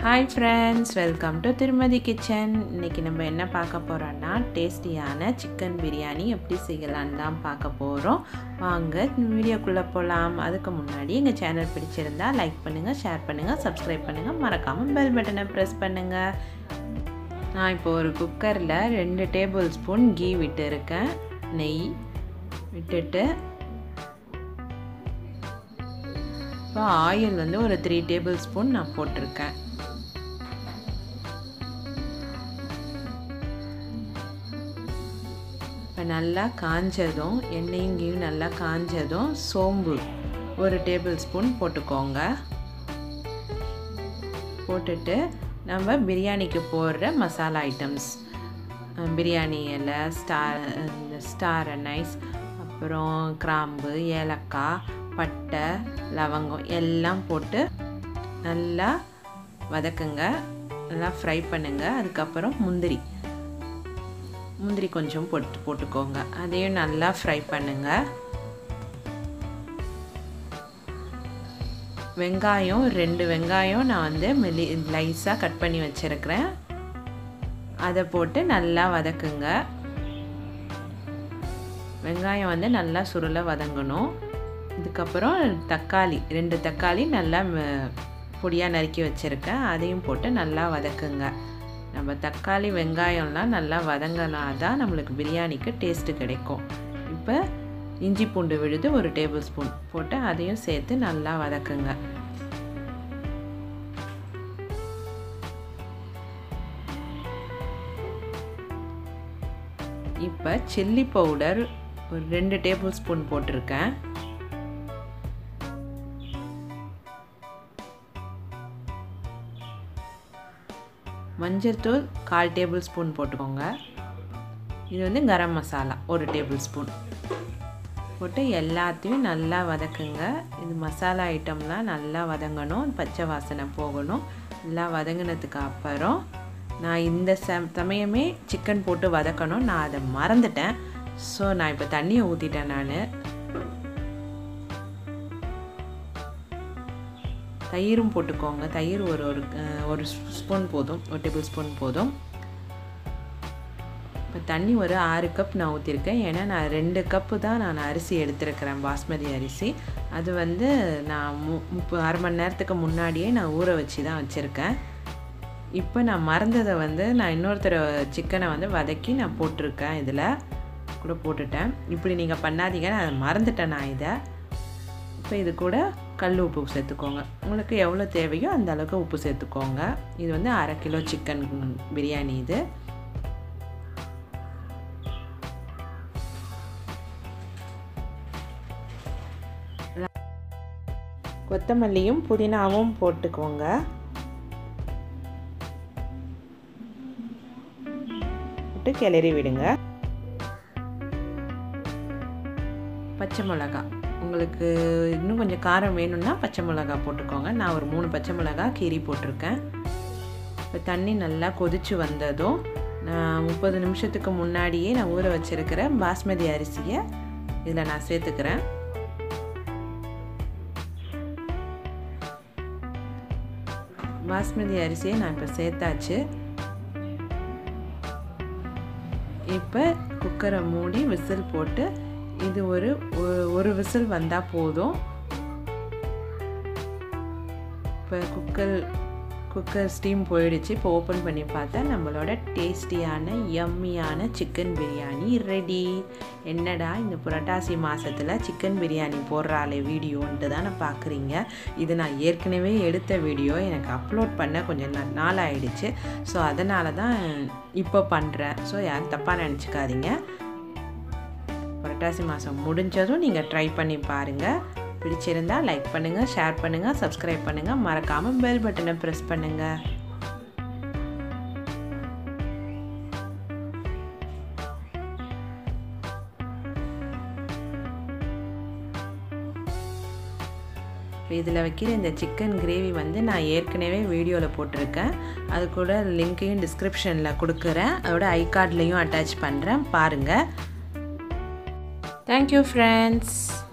hi friends welcome to Thirumathi kitchen இன்றைக்கி நம்ம என்ன பார்க்க போகிறோன்னா டேஸ்டியான சிக்கன் பிரியாணி எப்படி செய்யலான்னு தான் பார்க்க போகிறோம் வாங்க வீடியோக்குள்ளே போகலாம் அதுக்கு முன்னாடி எங்கள் சேனல் பிடிச்சிருந்தா லைக் பண்ணுங்கள் ஷேர் பண்ணுங்கள் சப்ஸ்கிரைப் பண்ணுங்கள் மறக்காமல் பெல் பட்டனை ப்ரெஸ் பண்ணுங்கள் நான் இப்போ ஒரு குக்கரில் ரெண்டு டேபிள் ஸ்பூன் கீ விட்டு இருக்கேன் நெய் விட்டுட்டு இப்போ ஆயில் வந்து ஒரு த்ரீ டேபிள் ஸ்பூன் நான் போட்டிருக்கேன் இப்போ நல்லா காஞ்சதும் எண்ணெயும் கீயும் நல்லா காஞ்சதும் சோம்பு ஒரு டேபிள் ஸ்பூன் போட்டுக்கோங்க போட்டுட்டு நம்ம பிரியாணிக்கு போடுற மசாலா ஐட்டம்ஸ் பிரியாணி இலை ஸ்டார் ஸ்டார் நைஸ் அப்புறம் கிராம்பு ஏலக்காய் பட்டை லவங்கம் எல்லாம் போட்டு நல்லா வதக்குங்க நல்லா ஃப்ரை பண்ணுங்கள் அதுக்கப்புறம் முந்திரி முந்திரி கொஞ்சம் போட்டு போட்டுக்கோங்க அதையும் நல்லா ஃப்ரை பண்ணுங்கள் வெங்காயம் ரெண்டு வெங்காயம் நான் வந்து மெலி லைஸாக கட் பண்ணி வச்சுருக்கிறேன் அதை போட்டு நல்லா வதக்குங்க வெங்காயம் வந்து நல்லா சுருளை வதங்கணும் இதுக்கப்புறம் தக்காளி ரெண்டு தக்காளி நல்லா பொடியாக நறுக்கி வச்சுருக்கேன் அதையும் போட்டு நல்லா வதக்குங்க நம்ம தக்காளி வெங்காயம்லாம் நல்லா வதங்கினா தான் நம்மளுக்கு பிரியாணிக்கு டேஸ்ட்டு கிடைக்கும் இப்போ இஞ்சி பூண்டு விழுது ஒரு டேபிள் ஸ்பூன் போட்டு அதையும் சேர்த்து நல்லா வதக்குங்க இப்போ சில்லி பவுடர் ஒரு ரெண்டு டேபிள் ஸ்பூன் போட்டிருக்கேன் மஞ்சள்தூள் கால் டேபிள் ஸ்பூன் போட்டுக்கோங்க இது வந்து கரம் மசாலா ஒரு டேபிள் ஸ்பூன் போட்டு எல்லாத்தையும் நல்லா வதக்குங்க இது மசாலா ஐட்டம்லாம் நல்லா வதங்கணும் பச்சை வாசனை போகணும் நல்லா வதங்கினதுக்கு அப்புறம் நான் இந்த ச சமயமே சிக்கன் போட்டு வதக்கணும் நான் அதை மறந்துட்டேன் ஸோ நான் இப்போ தண்ணியை ஊற்றிட்டேன் நான் தயிரும் போட்டுக்கோங்க தயிர் ஒரு ஒரு ஒரு ஸ்பூன் போதும் ஒரு டேபிள் ஸ்பூன் போதும் இப்போ தண்ணி ஒரு ஆறு கப் நான் ஊற்றிருக்கேன் ஏன்னா நான் ரெண்டு கப்பு தான் நான் அரிசி எடுத்துருக்கிறேன் பாஸ்மதி அரிசி அது வந்து நான் மு முப்பது அரை மணி நேரத்துக்கு முன்னாடியே நான் ஊற வச்சு தான் வச்சுருக்கேன் இப்போ நான் மறந்ததை வந்து நான் இன்னொருத்தர் சிக்கனை வந்து வதக்கி நான் போட்டிருக்கேன் இதில் கூட போட்டுட்டேன் இப்படி நீங்கள் பண்ணாதீங்க நான் மறந்துட்டேன் நான் இதை இப்போ இது கூட கல் உப்பு சேர்த்துக்கோங்க உங்களுக்கு எவ்வளோ தேவையோ அந்த அளவுக்கு உப்பு சேர்த்துக்கோங்க இது வந்து அரை கிலோ சிக்கன் பிரியாணி இது கொத்தமல்லியும் புதினாவும் போட்டுக்கோங்க போட்டு கிளறி விடுங்க பச்சை மிளகா உங்களுக்கு இன்னும் கொஞ்சம் காரம் வேணும்னா பச்சை மிளகா போட்டுக்கோங்க நான் ஒரு மூணு பச்சை மிளகா கீரி போட்டிருக்கேன் இப்போ தண்ணி நல்லா கொதித்து வந்ததும் நான் முப்பது நிமிஷத்துக்கு முன்னாடியே நான் ஊற வச்சுருக்கிற பாஸ்மதி அரிசியை இதில் நான் சேர்த்துக்கிறேன் பாஸ்மதி அரிசியை நான் இப்போ சேர்த்தாச்சு இப்போ குக்கரை மூடி விசில் போட்டு இது ஒரு ஒரு விசில் வந்தால் போதும் இப்போ குக்கர் குக்கர் ஸ்டீம் போயிடுச்சு இப்போ ஓப்பன் பண்ணி பார்த்தா நம்மளோட டேஸ்டியான யம்மியான சிக்கன் பிரியாணி ரெடி என்னடா இந்த புரட்டாசி மாதத்தில் சிக்கன் பிரியாணி போடுறாளே வீடியோன்ட்டு தானே பார்க்குறீங்க இது நான் ஏற்கனவே எடுத்த வீடியோ எனக்கு அப்லோட் பண்ண கொஞ்சம் நாள் ஆயிடுச்சு ஸோ அதனால தான் இப்போ பண்ணுறேன் ஸோ யாரும் தப்பாக நினச்சிக்காதீங்க புரட்டாசி மாதம் முடிஞ்சதும் நீங்கள் ட்ரை பண்ணி பாருங்கள் பிடிச்சிருந்தா லைக் பண்ணுங்கள் ஷேர் பண்ணுங்கள் சப்ஸ்கிரைப் பண்ணுங்கள் மறக்காமல் பெல் பட்டனை ப்ரெஸ் பண்ணுங்கள் இதில் வைக்கிற இந்த சிக்கன் கிரேவி வந்து நான் ஏற்கனவே வீடியோவில் போட்டிருக்கேன் அது கூட லிங்க்கையும் டிஸ்கிரிப்ஷனில் கொடுக்குறேன் அதோட ஐ கார்ட்லேயும் அட்டாச் பண்ணுறேன் பாருங்கள் தேங்க்யூ ஃப்ரெண்ட்ஸ்